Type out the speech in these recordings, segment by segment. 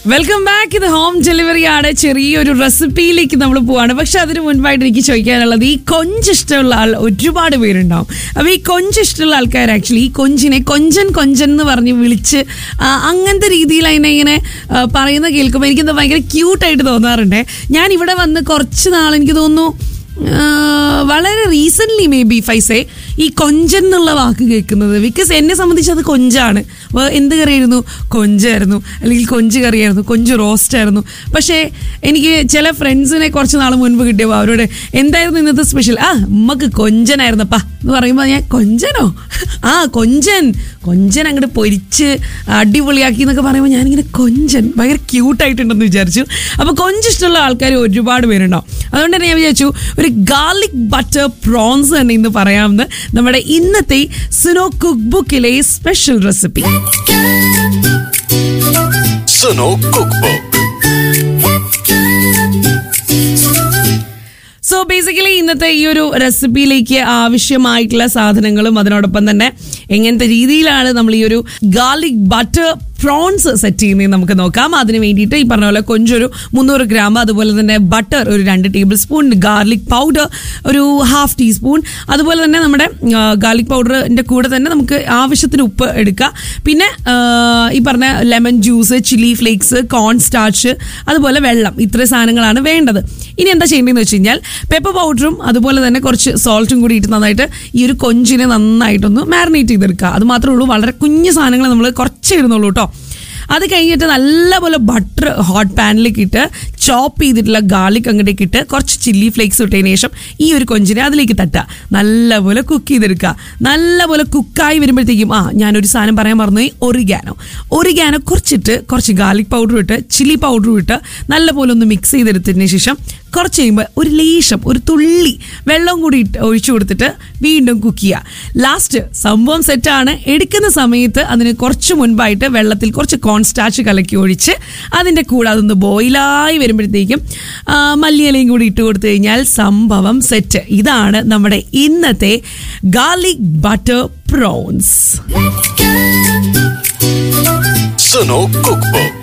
welcome back ഇത് home delivery ആണ് ചെറിയൊരു റെസിപ്പിയിലേക്ക് നമ്മൾ പോവാണ് പക്ഷെ അതിന് മുൻപായിട്ട് എനിക്ക് ചോദിക്കാനുള്ളത് ഈ കൊഞ്ച് ഇഷ്ടമുള്ള ആൾ ഒരുപാട് പേരുണ്ടാവും അപ്പോൾ ഈ കൊഞ്ച് ഇഷ്ടമുള്ള ആൾക്കാർ ആക്ച്വലി ഈ കൊഞ്ചിനെ കൊഞ്ചൻ കൊഞ്ചൻ എന്ന് പറഞ്ഞ് വിളിച്ച് ആ, അങ്ങനത്തെ രീതിയിൽ അതിനെ ഇങ്ങനെ ആ, പറയുന്ന കേൾക്കുമ്പോൾ എനിക്കെന്താ ഭയങ്കര ക്യൂട്ടായിട്ട് തോന്നാറുണ്ട് ഞാൻ ഇവിടെ വന്ന് കുറച്ച് നാൾ എനിക്ക് തോന്നുന്നു ആ, വളരെ റീസെൻ്റ്ലി മേ ബി ഫൈസേ ഈ കൊഞ്ചൻ എന്നുള്ള വാക്ക് കേൾക്കുന്നത് ബിക്കോസ് എന്നെ സംബന്ധിച്ച് അത് കൊഞ്ചാണ് വേ- എന്ത് കറിയായിരുന്നു കൊഞ്ചായിരുന്നു അല്ലെങ്കിൽ കൊഞ്ച് കറിയായിരുന്നു കൊഞ്ച് റോസ്റ്റ് ആയിരുന്നു പക്ഷേ എനിക്ക് ചില ഫ്രണ്ട്സിനെ കുറച്ച് നാൾ മുൻപ് കിട്ടിയപ്പോൾ അവരോട് എന്തായിരുന്നു ഇന്നത്തെ സ്പെഷ്യൽ ആ ഉമ്മക്ക് കൊഞ്ചനായിരുന്നപ്പാ എന്ന് പറയുമ്പോൾ ഞാൻ കൊഞ്ചനോ ആ കൊഞ്ചൻ കൊഞ്ചൻ അങ്ങോട്ട് പൊരിച്ച് അടിപൊളിയാക്കി എന്നൊക്കെ പറയുമ്പോൾ ഞാനിങ്ങനെ കൊഞ്ചൻ ഭയങ്കര ക്യൂട്ടായിട്ടുണ്ടെന്ന് വിചാരിച്ചു അപ്പോൾ കൊഞ്ച് ഇഷ്ടമുള്ള ആൾക്കാർ ഒരുപാട് പേരുണ്ടാവും അതുകൊണ്ട് തന്നെ ഞാൻ വിചാരിച്ചു ഒരു ഗാർലിക് ബട്ടർ പ്രോൺസ് തന്നെ ഇന്ന് പറയാമെന്ന് നമ്മുടെ ഇന്നത്തെ സുനോ കുക്ക് ബുക്കിലെ special recipe Suno cook book so basically ഇന്നത്തെ ഈ ഒരു റെസിപ്പിയിലേക്ക് ആവശ്യമായിട്ടുള്ള സാധനങ്ങളും അതിനോടൊപ്പം തന്നെ എങ്ങനത്തെ രീതിയിലാണ് നമ്മൾ ഈ ഒരു ഗാർലിക് ബട്ടർ പ്രോൺസ് സെറ്റ് ചെയ്യുന്നത് നമുക്ക് നോക്കാം അതിന് വേണ്ടിയിട്ട് ഈ പറഞ്ഞ പോലെ കൊഞ്ചൊരു മുന്നൂറ് ഗ്രാം അതുപോലെ തന്നെ ബട്ടർ ഒരു രണ്ട് ടേബിൾ സ്പൂൺ ഗാർലിക് പൗഡർ ഒരു ഹാഫ് ടീസ്പൂൺ അതുപോലെ തന്നെ നമ്മുടെ ഗാർലിക് പൗഡറിൻ്റെ കൂടെ തന്നെ നമുക്ക് ആവശ്യത്തിന് ഉപ്പ് എടുക്കുക പിന്നെ ആ, ഈ പറഞ്ഞ lemon juice chilli flakes corn starch അതുപോലെ വെള്ളം ഇത്രയും സാധനങ്ങളാണ് വേണ്ടത് ഇനി എന്താ ചെയ്യേണ്ടതെന്ന് വെച്ച് കഴിഞ്ഞാൽ പെപ്പർ പൗഡറും അതുപോലെ തന്നെ കുറച്ച് സോൾട്ടും കൂടി ഇട്ട് നന്നായിട്ട് ഈ ഒരു കൊഞ്ചിനെ നന്നായിട്ടൊന്ന് മാരിനേറ്റ് ചെയ്തെടുക്കുക അത് മാത്രമേ ഉള്ളൂ വളരെ കുഞ്ഞു സാധനങ്ങൾ നമ്മൾ കുറച്ചേ ഇടുന്നുള്ളൂ കേട്ടോ അത് കഴിഞ്ഞിട്ട് നല്ലപോലെ ബട്ടർ ഹോട്ട് പാനിലേക്ക് ഇട്ട് ചോപ്പ് ചെയ്തിട്ടുള്ള ഗാർലിക് അങ്ങോട്ടേക്ക് ഇട്ട് കുറച്ച് ചില്ലി ഫ്ലേക്സ് ഇട്ടതിന് ശേഷം ഈ ഒരു കൊഞ്ചിനെ അതിലേക്ക് തട്ടുക നല്ലപോലെ കുക്ക് ചെയ്തെടുക്കുക നല്ലപോലെ കുക്കായി വരുമ്പോഴത്തേക്കും ആ ഞാനൊരു സാധനം പറയാൻ മറന്നുപോയി ഒറിഗാനോ ഒറിഗാനോ കുറച്ചിട്ട് കുറച്ച് ഗാർലിക് പൗഡർ ഇട്ട് ചില്ലി പൗഡറും ഇട്ട് നല്ലപോലെ ഒന്ന് മിക്സ് ചെയ്തെടുത്തതിന് ശേഷം കുറച്ച് കഴിയുമ്പോൾ ഒരു ലേശം ഒരു തുള്ളി വെള്ളം കൂടി ഇട്ട് ഒഴിച്ചു കൊടുത്തിട്ട് വീണ്ടും കുക്ക് ചെയ്യുക ലാസ്റ്റ് സംഭവം സെറ്റാണ് എടുക്കുന്ന സമയത്ത് അതിന് കുറച്ച് മുൻപായിട്ട് വെള്ളത്തിൽ കുറച്ച് കോൺസ്റ്റാച്ച് കലക്കി ഒഴിച്ച് അതിൻ്റെ കൂടെ അതൊന്ന് ബോയിലായി വരുമ്പോഴത്തേക്കും ആ, മല്ലിയിലയും കൂടി ഇട്ട് കൊടുത്തു കഴിഞ്ഞാൽ സംഭവം സെറ്റ് ഇതാണ് നമ്മുടെ ഇന്നത്തെ garlic butter prawns Suno cook book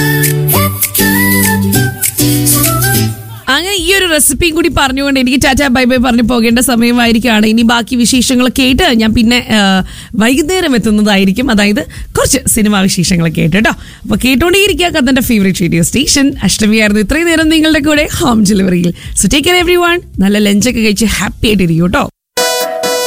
അങ്ങനെ ഈ ഒരു റെസിപ്പിയും കൂടി പറഞ്ഞുകൊണ്ട് എനിക്ക് ടാറ്റാ ബൈ ബൈ പറഞ്ഞു പോകേണ്ട സമയമായിരിക്കുകയാണ് ഇനി ബാക്കി വിശേഷങ്ങളൊക്കെ ആയിട്ട് ഞാൻ പിന്നെ ആ, വൈകുന്നേരം എത്തുന്നതായിരിക്കും അതായത് കുറച്ച് സിനിമാ വിശേഷങ്ങളൊക്കെ ആയിട്ട് കേട്ടോ അപ്പോൾ കേട്ടോണ്ടേയിരിക്കുക കഥന്റെ ഫേവറേറ്റ് റേഡിയോ സ്റ്റേഷൻ അഷ്ടമിയായിരുന്നു ഇത്രയും നേരം നിങ്ങളുടെ കൂടെ ഹോം ഡെലിവറിയിൽ so take care everyone നല്ല ലഞ്ചൊക്കെ കഴിച്ച് ഹാപ്പി ആയിട്ടിരിക്കും കേട്ടോ